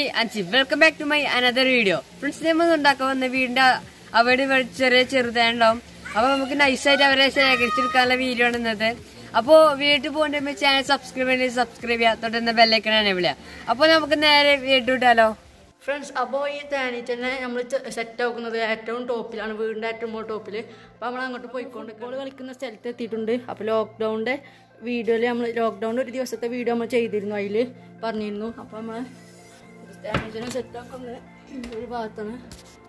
അഞ്ചി welcome back to my another video friends നമ്മൾ ഉണ്ടാക്കാൻ വന്ന വീടിന്റെ അവിടെ ഇവിടെ ചെറിയ ചെറുതാണ്ടാവും അപ്പൊ നമുക്ക് നൈസായിട്ട് അവരെ ശേഖരിച്ചെടുക്കാനുള്ള വീഡിയോ ആണ് ഇന്നത്തെ അപ്പോ വീട്ടിൽ പോകേണ്ട ചാനൽ സബ്സ്ക്രൈബ് ചെയ്ത് സബ്സ്ക്രൈബ് ചെയ്യാം തൊട്ടുന്ന ബെല്ലൈക്കണാണ് വിളിയ അപ്പൊ നമുക്ക് നേരെ വീട്ടിൽ വിട്ടാലോ ഫ്രണ്ട്സ് അപ്പോൾ ഈ തേനീച്ചനെ നമ്മൾ സെറ്റ് ആക്കുന്നത് ഏറ്റവും ടോപ്പിലാണ് വീടിൻ്റെ ഏറ്റവും മുകളിൽ ടോപ്പിൽ അപ്പോൾ നമ്മൾ അങ്ങോട്ട് പോയിക്കൊണ്ട് ബോൾ കളിക്കുന്ന സ്ഥലത്ത് എത്തിയിട്ടുണ്ട് അപ്പോൾ ലോക്ക്ഡൗണിൻ്റെ വീഡിയോയിൽ നമ്മൾ ലോക്ക്ഡൗണിൻ്റെ ഒരു ദിവസത്തെ വീഡിയോ നമ്മൾ ചെയ്തിരുന്നു അതിൽ പറഞ്ഞിരുന്നു അപ്പോൾ നമ്മൾ തേനീച്ചനെ സെറ്റ് ആക്കുന്നത് ഒരു ഭാഗത്താണ്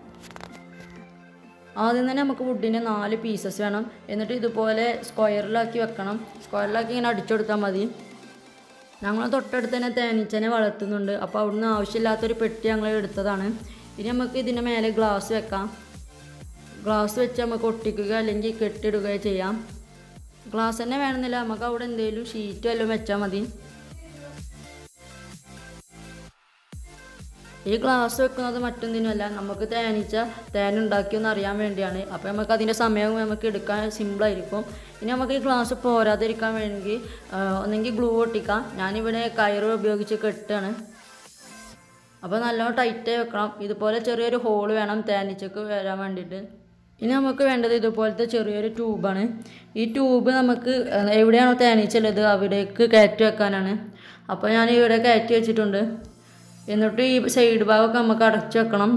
ആദ്യം തന്നെ നമുക്ക് വുഡിൻ്റെ നാല് പീസസ് വേണം എന്നിട്ട് ഇതുപോലെ സ്ക്വയറിലാക്കി വെക്കണം സ്ക്വയറിലാക്കി ഇങ്ങനെ അടിച്ചു കൊടുത്താൽ മതി ഞങ്ങൾ തൊട്ടടുത്ത് തന്നെ തേനീച്ചനെ വളർത്തുന്നുണ്ട് അപ്പോൾ അവിടുന്ന് ആവശ്യമില്ലാത്തൊരു പെട്ടി ഞങ്ങൾ എടുത്തതാണ് ഇനി നമുക്ക് ഇതിൻ്റെ മേലെ ഗ്ലാസ് വെക്കാം ഗ്ലാസ് വെച്ച് നമുക്ക് ഒട്ടിക്കുക അല്ലെങ്കിൽ കെട്ടിടുകയോ ചെയ്യാം ഗ്ലാസ് തന്നെ വേണമെന്നില്ല നമുക്ക് അവിടെ എന്തെങ്കിലും ഷീറ്റ് വല്ലതും വെച്ചാൽ മതി ഈ ഗ്ലാസ് വെക്കുന്നത് മറ്റൊന്നിനുമല്ല നമുക്ക് തേനീച്ച തേൻ ഉണ്ടാക്കിയെന്ന് അറിയാൻ വേണ്ടിയാണ് അപ്പോൾ നമുക്ക് അതിൻ്റെ സമയം നമുക്ക് എടുക്കാൻ സിമ്പിളായിരിക്കും ഇനി നമുക്ക് ഈ ഗ്ലാസ് പോരാതിരിക്കാൻ വേണ്ടി ആ, ഒന്നെങ്കിൽ ഗ്ലൂ ഒട്ടിക്കാം ഞാനിവിടെ കയറ് ഉപയോഗിച്ച് കെട്ടാണ് അപ്പോൾ നല്ലോണം ടൈറ്റായി വെക്കണം ഇതുപോലെ ചെറിയൊരു ഹോൾ വേണം തേനീച്ചക്ക് വരാൻ വേണ്ടിയിട്ട് ഇനി നമുക്ക് വേണ്ടത് ഇതുപോലത്തെ ചെറിയൊരു ട്യൂബാണ് ഈ ട്യൂബ് നമുക്ക് എവിടെയാണോ തേനീച്ച ഉള്ളത് അവിടേക്ക് കയറ്റി വെക്കാനാണ് അപ്പോൾ ഞാൻ ഇവിടെ കയറ്റി വെച്ചിട്ടുണ്ട് എന്നിട്ട് ഈ സൈഡ് ഭാഗമൊക്കെ നമുക്ക് അടച്ചു വെക്കണം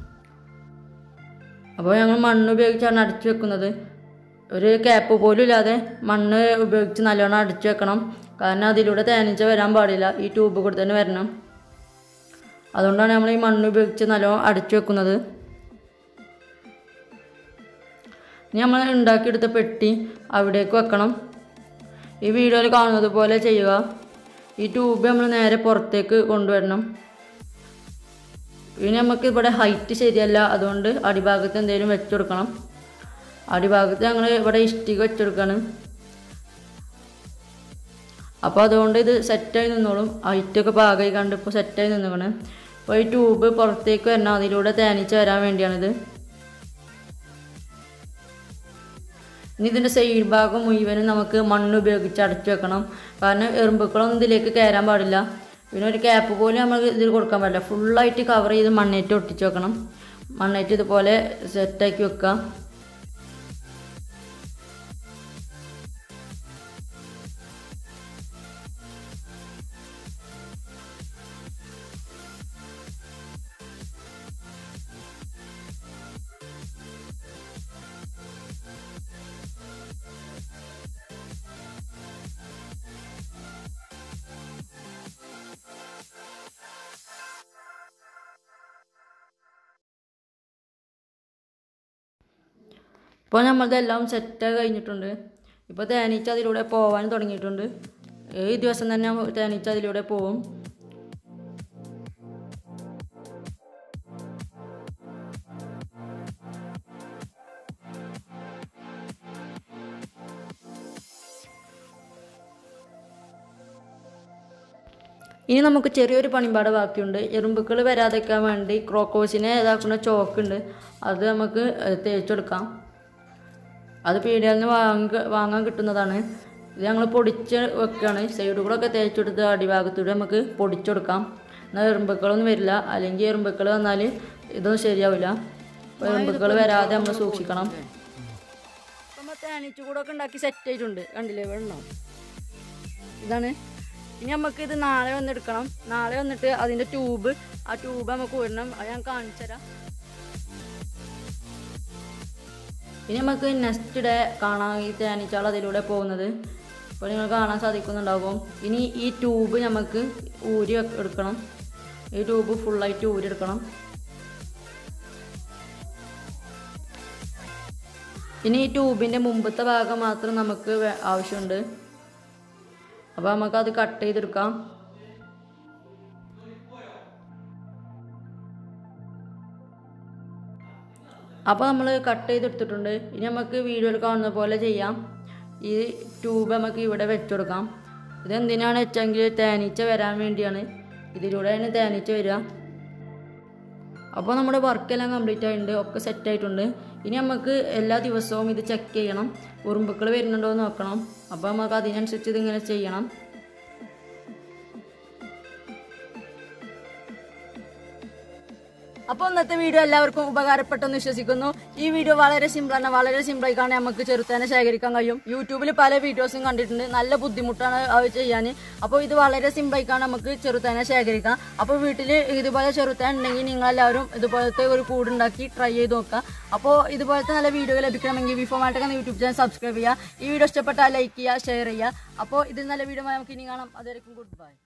അപ്പോൾ ഞങ്ങൾ മണ്ണ് ഉപയോഗിച്ചാണ് അടച്ചു വെക്കുന്നത് ഒരു ക്യാപ്പ് പോലും ഇല്ലാതെ മണ്ണ് ഉപയോഗിച്ച് നല്ലോണം അടച്ചു വെക്കണം കാരണം അതിലൂടെ തേനീച്ച വരാൻ പാടില്ല ഈ ട്യൂബ് കൂടെ തന്നെ വരണം അതുകൊണ്ടാണ് നമ്മൾ ഈ മണ്ണ് ഉപയോഗിച്ച് നല്ലോണം അടച്ചു വെക്കുന്നത് ഇനി നമ്മൾ ഉണ്ടാക്കിയെടുത്ത പെട്ടി അവിടേക്ക് വെക്കണം ഈ വീഡിയോയിൽ കാണുന്നത് പോലെ ചെയ്യുക ഈ ട്യൂബ് നമ്മൾ നേരെ പുറത്തേക്ക് കൊണ്ടുവരണം ഇനി നമുക്ക് ഇവിടെ ഹൈറ്റ് ശരിയല്ല അതുകൊണ്ട് അടിഭാഗത്ത് എന്തെങ്കിലും വെച്ചുകൊടുക്കണം അടിഭാഗത്ത് ഞങ്ങൾ ഇവിടെ ഇഷ്ടിക വെച്ചെടുക്കുകയാണ് അപ്പോൾ അതുകൊണ്ട് ഇത് സെറ്റായി നിന്നോളും ഹൈറ്റൊക്കെ പാകമായി കണ്ട് ഇപ്പോൾ സെറ്റായി നിന്നേക്കണ് അപ്പോൾ ഈ ട്യൂബ് പുറത്തേക്ക് വരണം അതിലൂടെ തേനീച്ച വരാൻ വേണ്ടിയാണിത് ഇനി ഇതിൻ്റെ സൈഡ് ഭാഗം മുഴുവനും നമുക്ക് മണ്ണ് ഉപയോഗിച്ച് അടച്ചു വെക്കണം കാരണം എറുമ്പുക്കളൊന്നും ഇതിലേക്ക് കയറാൻ പാടില്ല പിന്നെ ഒരു ക്യാപ്പ് പോലും നമുക്ക് ഇതിൽ കൊടുക്കാൻ പാടില്ല ഫുള്ളായിട്ട് കവർ ചെയ്ത് മണ്ണേറ്റ് ഒട്ടിച്ച് വെക്കണം മണ്ണേറ്റ് ഇതുപോലെ സെറ്റാക്കി വെക്കുക ഇപ്പോൾ നമ്മളതെല്ലാം സെറ്റ് കഴിഞ്ഞിട്ടുണ്ട് ഇപ്പോൾ തേനീച്ച അതിലൂടെ പോകാൻ തുടങ്ങിയിട്ടുണ്ട് ഈ ദിവസം തന്നെ തേനീച്ച അതിലൂടെ പോവും ഇനി നമുക്ക് ചെറിയൊരു പണിമ്പാട് ബാക്കിയുണ്ട് എറുമ്പുക്കൾ വരാതിരിക്കാൻ വേണ്ടി ക്രോക്കോസിനെ ഇതാക്കുന്ന ചോക്കുണ്ട് അത് നമുക്ക് തേച്ചെടുക്കാം അത് പീടികയിൽ നിന്ന് വാങ്ങി വാങ്ങാൻ കിട്ടുന്നതാണ് ഇത് ഞങ്ങൾ പൊടിച്ച് വെക്കുകയാണ് സൈഡ് കൂടെ ഒക്കെ തേച്ചെടുത്ത് അടിഭാഗത്തൂടെ നമുക്ക് പൊടിച്ചെടുക്കാം എന്നാൽ എറുമ്പുക്കളൊന്നും വരില്ല അല്ലെങ്കിൽ എറുമ്പുക്കൾ വന്നാൽ ഇതൊന്നും ശരിയാവില്ല അപ്പോൾ എറുമ്പുക്കൾ വരാതെ നമ്മൾ സൂക്ഷിക്കണം നമ്മൾ തേനീച്ച കൂടൊക്കെ ഉണ്ടാക്കി സെറ്റ് ആയിട്ടുണ്ട് കണ്ടില്ലേ വെള്ളം ഇതാണ് ഇനി നമുക്ക് ഇത് നാളെ വന്നെടുക്കണം നാളെ വന്നിട്ട് അതിൻ്റെ ട്യൂബ് ആ ട്യൂബ് നമുക്ക് വിടണം അത് ഞാൻ കാണിച്ചു തരാം ഇനി നമുക്ക് നെക്സ്റ്റ് ഡേ കാണാം ഈ തേനീച്ചാൾ അതിലൂടെ പോകുന്നത് അപ്പോൾ നിങ്ങൾ കാണാൻ സാധിക്കുന്നുണ്ടാകും ഇനി ഈ ട്യൂബ് നമുക്ക് ഊരി വെക്ക- എടുക്കണം ഈ ട്യൂബ് ഫുള്ളായിട്ട് ഊരി എടുക്കണം ഇനി ഈ ട്യൂബിൻ്റെ മുമ്പത്തെ ഭാഗം മാത്രം നമുക്ക് വേ- ആവശ്യമുണ്ട് അപ്പോൾ നമുക്കത് കട്ട് ചെയ്തെടുക്കാം അപ്പോൾ നമ്മൾ കട്ട് ചെയ്തെടുത്തിട്ടുണ്ട് ഇനി നമുക്ക് വീഡിയോയിൽ കാണുന്ന പോലെ ചെയ്യാം ഈ ട്യൂബ് നമുക്ക് ഇവിടെ വെച്ചുകൊടുക്കാം ഇതെന്തിനാണ് വെച്ചെങ്കിൽ തേനീച്ച വരാൻ വേണ്ടിയാണ് ഇതിലൂടെയാണ് തേനീച്ച വരിക അപ്പോൾ നമ്മുടെ വർക്കെല്ലാം കംപ്ലീറ്റ് ആയിട്ടുണ്ട് ഒക്കെ സെറ്റ് ആയിട്ടുണ്ട് ഇനി നമുക്ക് എല്ലാ ദിവസവും ഇത് ചെക്ക് ചെയ്യണം ഉറുമ്പുക്കൾ വരുന്നുണ്ടോ എന്ന് നോക്കണം അപ്പോൾ നമുക്ക് അതിനനുസരിച്ച് ഇതിങ്ങനെ ചെയ്യണം അപ്പോൾ ഇന്നത്തെ വീഡിയോ എല്ലാവർക്കും ഉപകാരപ്പെട്ടെന്ന് വിശ്വസിക്കുന്നു ഈ വീഡിയോ വളരെ സിമ്പിളാണ് വളരെ സിമ്പിളായിക്കാണ് നമുക്ക് ചെറുത്തേനെ ശേഖരിക്കാൻ കഴിയും യൂട്യൂബിൽ പല വീഡിയോസും കണ്ടിട്ടുണ്ട് നല്ല ബുദ്ധിമുട്ടാണ് അത് ചെയ്യാൻ അപ്പോൾ ഇത് വളരെ സിമ്പിളായിക്കാണ് നമുക്ക് ചെറുത്തേനെ ശേഖരിക്കാം അപ്പോൾ വീട്ടിൽ ഇതുപോലെ ചെറുത്തേൻ ഉണ്ടെങ്കിൽ നിങ്ങളെല്ലാവരും ഇതുപോലത്തെ ഒരു കൂടുണ്ടാക്കി ട്രൈ ചെയ്ത് നോക്കുക അപ്പോൾ ഇതുപോലത്തെ നല്ല വീഡിയോ ലഭിക്കണമെങ്കിൽ ബിഫോർ മാറ്റൊക്കെ യൂട്യൂബ് ചാനൽ സബ്സ്ക്രൈബ് ചെയ്യുക ഈ വീഡിയോ ഇഷ്ടപ്പെട്ടാൽ ലൈക്ക് ചെയ്യുക ഷെയർ ചെയ്യുക അപ്പോൾ ഇതിൽ നല്ല വീഡിയോ നമുക്ക് ഇനി കാണാം അതായിരിക്കും ഗുഡ് ബൈ